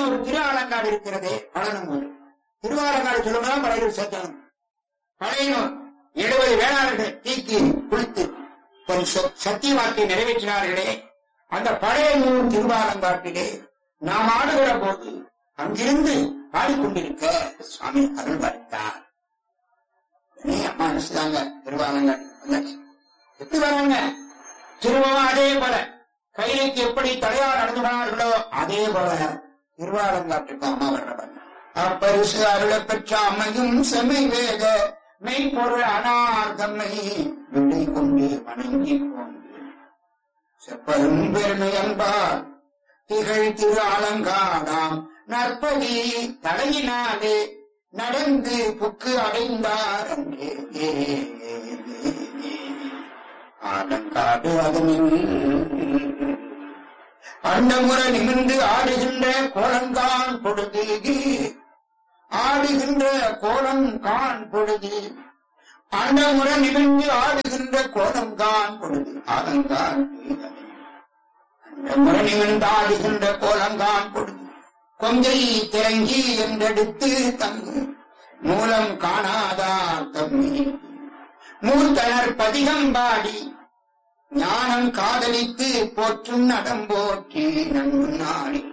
ஒரு திரு ஆலங்காடு இருக்கிறதே பழனூர் திருவாலங்காடு சொல்லும்போது பழையூர் சேர்த்தணும் பழையனூர் எழுபது வேளாளர்கள் தீக்கி குளித்து ஒரு ச- சத்திய வாக்கை நிறைவேற்றினார்களே அந்த பழைய நூல் திருவாலங்காட்டிலே நாம் ஆடுகிற போது அங்கிருந்து பாடிக்கொண்டிருக்க சுவாமி அருள் பார்த்தார் உடனே அம்மா நினைச்சுதாங்க திருவாலங்காடு வந்தாச்சு. எப்படி வராங்க திரும்பவும் அதே போல கைலைக்கு எப்படி தலையார் நடந்து போனார்களோ அதே போல திருவாலங்காட்டுக்கு அம்மா வர்றவர் அப்பரிசு அருளை பெற்ற அம்மையும் செம்மை வேத மெய்ப்பொருள் அனார் தம்மை விடை கொண்டு வணங்கி கொண்டு செப்பரும் பெருமை அன்பார் திகழ் திரு அலங்காடாம் நற்பதி தலையினாலே நடந்து புக்கு அடைந்தார் அன்றே ஆலங்காடு அதனில் அண்டமுறை நிமிர்ந்து ஆடுகின்ற கோலங்கான் பொழுது ஆடுகின்ற கோலங்கான் பொழுது அண்டமுறை நிமிர்ந்து ஆடுகின்ற கோலங்கான் பொழுது ஆலங்கான் அண்டமுறை நிமிர்ந்து ஆடுகின்ற கோலங்கான் பொழுது கொங்கை திறங்கி என்றெடுத்து தங்கு மூலம் காணாதார் தம்மை மூத்தனர் பதிகம் பாடி ஞானம் காதலித்து போற்றும் நடம் போற்றி நன்கு நாடி